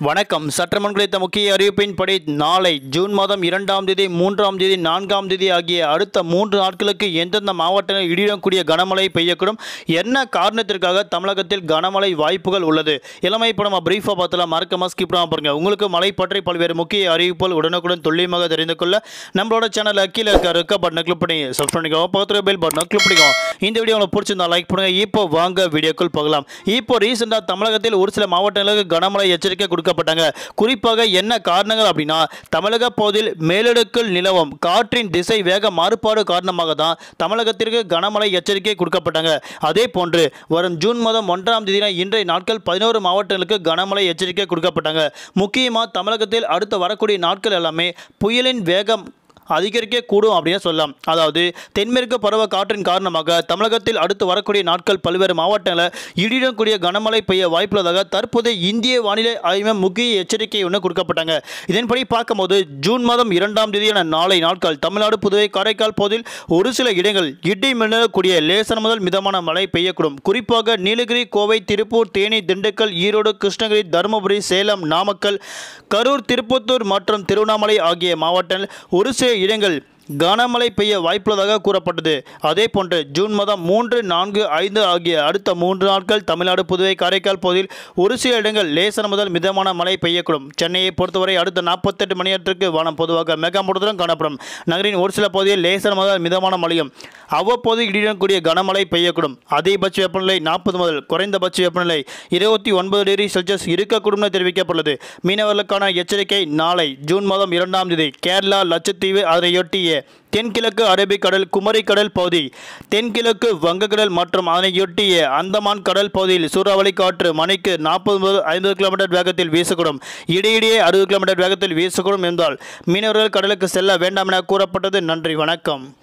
வணக்கம் சற்றமுன் கிடைத்த முக்கிய அறிவிப்பின்படி நாளை ஜூன் மாதம் இரண்டாம் தேதி மூன்றாம் தேதி நான்காம் தேதி ஆகிய அடுத்த மூன்று நாட்களுக்கு எந்தெந்த மாவட்டங்களில் இடியுடக்கூடிய கனமழை பெய்யக்கூடும் என்ன காரணத்திற்காக தமிழகத்தில் கனமழை வாய்ப்புகள் உள்ளது இளமை இப்போ நம்ம பிரீஃபாக பார்த்தலாம் மறக்காம ஸ்கிப் பண்ணாம பாருங்க உங்களுக்கு மழை பற்றி பல்வேறு முக்கிய அறிவிப்புகள் உடனுக்குடன் துல்லியமாக தெரிந்து கொள்ள நம்மளோட சேனலை கீழே இருக்க இருக்க பட்டனை கிளிக் பண்ணி சப்ஸ்கிரைப் பண்ணிக்கோ பக்கத்தில் பெல் பட்டனை கிளிக் பண்ணிக்கோ இந்த வீடியோ உங்களுக்கு பிடிச்சிருந்தா லைக் பண்ணுங்க இப்போ வாங்க வீடியோக்குள் போகலாம் இப்போ ரீசெண்டாக தமிழகத்தில் ஒரு சில மாவட்டங்களுக்கு கனமழை எச்சரிக்கை கொடுக்கப்பட்டாங்க குறிப்பாக என்ன காரணங்கள் அப்படின்னா தமிழக பகுதியில் மேலடுக்கில் நிலவும் காற்றின் திசை வேக மாறுபாடு காரணமாக தான் தமிழகத்திற்கு கனமழை எச்சரிக்கை கொடுக்கப்பட்டாங்க அதே போன்று வரும் ஜூன் மாதம் ஒன்றாம் தேதி இன்றைய நாட்கள் பதினோரு மாவட்டங்களுக்கு கனமழை எச்சரிக்கை கொடுக்கப்பட்டாங்க முக்கியமாக தமிழகத்தில் அடுத்து வரக்கூடிய நாட்கள் எல்லாமே புயலின் வேகம் அதிகரிக்க கூடும் அப்படின்னு சொல்லலாம் அதாவது தென்மேற்கு பருவ காற்றின் காரணமாக தமிழகத்தில் அடுத்து வரக்கூடிய நாட்கள் பல்வேறு மாவட்டங்களில் இடியுடன் கூடிய கனமழை பெய்ய வாய்ப்புள்ளதாக தற்போது இந்திய வானிலை ஆய்வு மையம் முக்கிய எச்சரிக்கை ஒன்று கொடுக்கப்பட்டாங்க இதன்படி பார்க்கும்போது ஜூன் மாதம் இரண்டாம் தேதியான நாளை நாட்கள் தமிழ்நாடு புதுவை காரைக்கால் பகுதியில் ஒரு சில இடங்கள் இடி மின்னக்கூடிய லேசர் முதல் மிதமான மழை பெய்யக்கூடும் குறிப்பாக நீலகிரி கோவை திருப்பூர் தேனி திண்டுக்கல் ஈரோடு கிருஷ்ணகிரி தருமபுரி சேலம் நாமக்கல் கரூர் திருப்பத்தூர் மற்றும் திருவண்ணாமலை ஆகிய மாவட்டங்கள் ஒரு சில இடங்கள் கனமழை பெய்ய வாய்ப்புள்ளதாக கூறப்பட்டது அதே போன்று ஜூன் மாதம் மூன்று நான்கு ஐந்து ஆகிய அடுத்த மூன்று நாட்கள் தமிழ்நாடு புதுவை காரைக்கால் பகுதியில் ஒரு சில இடங்கள் லேசன முதல் மிதமான மழை பெய்யக்கூடும் சென்னையை பொறுத்தவரை அடுத்த நாற்பத்தெட்டு மணி நேரத்திற்கு வானம் பொதுவாக மேகமூட்டத்துடன் காணப்படும் நகரின் ஒரு சில பகுதியில் லேசன முதல் மிதமான மழையும் அவ்வப்போது இடியுடன் கூடிய கனமழை பெய்யக்கூடும் அதிகபட்ச வெப்பநிலை நாற்பது முதல் குறைந்தபட்ச வெப்பநிலை இருபத்தி ஒன்பது டிகிரி செல்சியஸ் இருக்கக்கூடும் என தெரிவிக்கப்பட்டுள்ளது மீனவர்களுக்கான எச்சரிக்கை நாளை ஜூன் மாதம் இரண்டாம் தேதி கேரளா லட்சத்தீவு அதனையொட்டிய தென்கிழக்கு அரபிக்கடல் குமரிக்கடல் பகுதி தென்கிழக்கு வங்கக்கடல் மற்றும் அதனையொட்டிய அந்தமான் கடல் பகுதியில் சூறாவளி காற்று மணிக்கு நாற்பது முதல் ஐம்பது கிலோமீட்டர் வேகத்தில் வீசக்கூடும் இடையிடையே அறுபது கிலோமீட்டர் வேகத்தில் வீசக்கூடும் என்றால் மீனவர்கள் கடலுக்கு செல்ல வேண்டாம் என கூறப்பட்டது நன்றி வணக்கம்